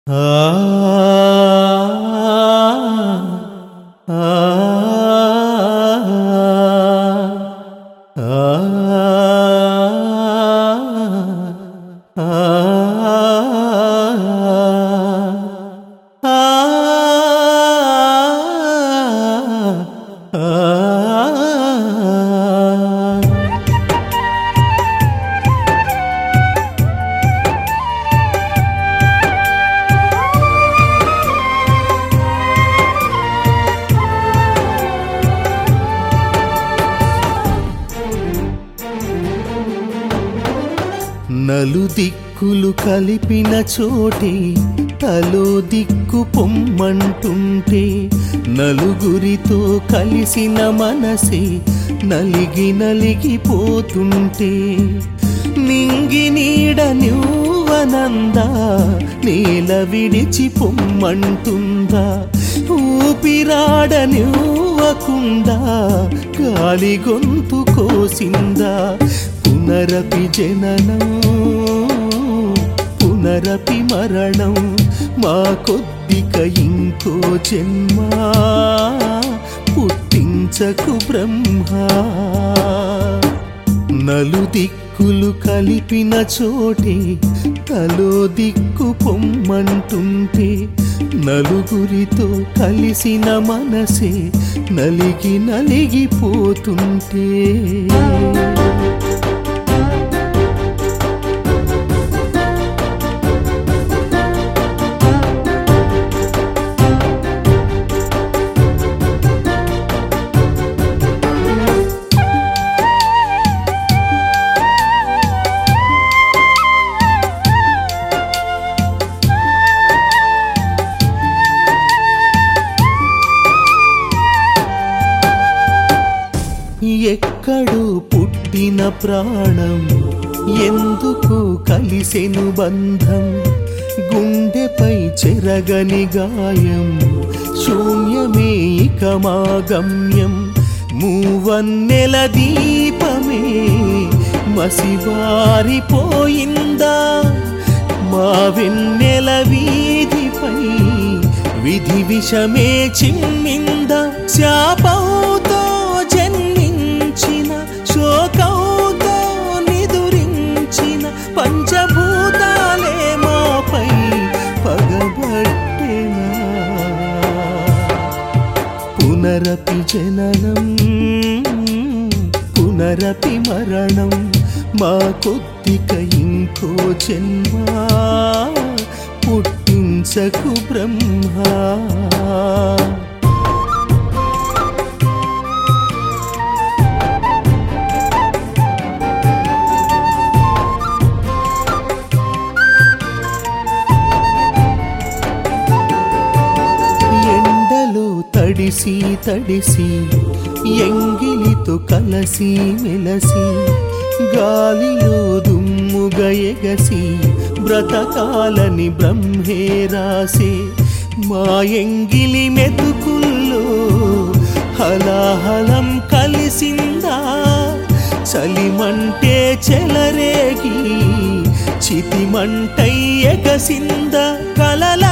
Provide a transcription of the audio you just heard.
నలు దిక్కులు కలిపిన చోటే తలో దిక్కు పొమ్మంటుంటే నలుగురితో కలిసిన మనసే నలిగి నలిగిపోతుంటే నింగి నీడ నువ్వనందా నేల విడిచి పొమ్మంటుందా ఊపిరాడ నువ్వకుందా గాలి గొంతు కోసిందా పునరపి జననం పునరపి మరణం మా కొద్దిక ఇంకో జన్మ పుట్టించకు బ్రహ్మ నలు దిక్కులు కలిపిన చోటే తలో దిక్కు పొమ్మంటుంటే నలుగురితో కలిసిన మనసే నలిగి నలిగిపోతుంటే ఎక్కడో పుట్టిన ప్రాణం ఎందుకు కలిసెను బంధం గుండెపై చెరగని గాయం శూన్యమే ఇక మా గమ్యం మూవన్నెల దీపమే మసివారిపోయిందా మా వెన్నెల వీధిపై విధి విషమే చిమ్మింద శాపంతో జన్మించిన శోకంతో నిదురించిన పంచభూతాలే మాపై పగబట్టెనా పునరపి జననం పునరపి మరణం మా కొద్దిక ఇంకో జన్మ పుట్టించకు బ్రహ్మ ఎండలో తడిసి తడిసి ఎంగిలితో కలసి మెలసి గాలిలో దుమ్ముగా ఎగసి బ్రతకాలని బ్రహ్మే రాసే మా ఎంగిలి మెతుకుల్లో హలాహలం కలిసిందా చలిమంటే చెలరేగి చితిమంటై ఎగసింద కలల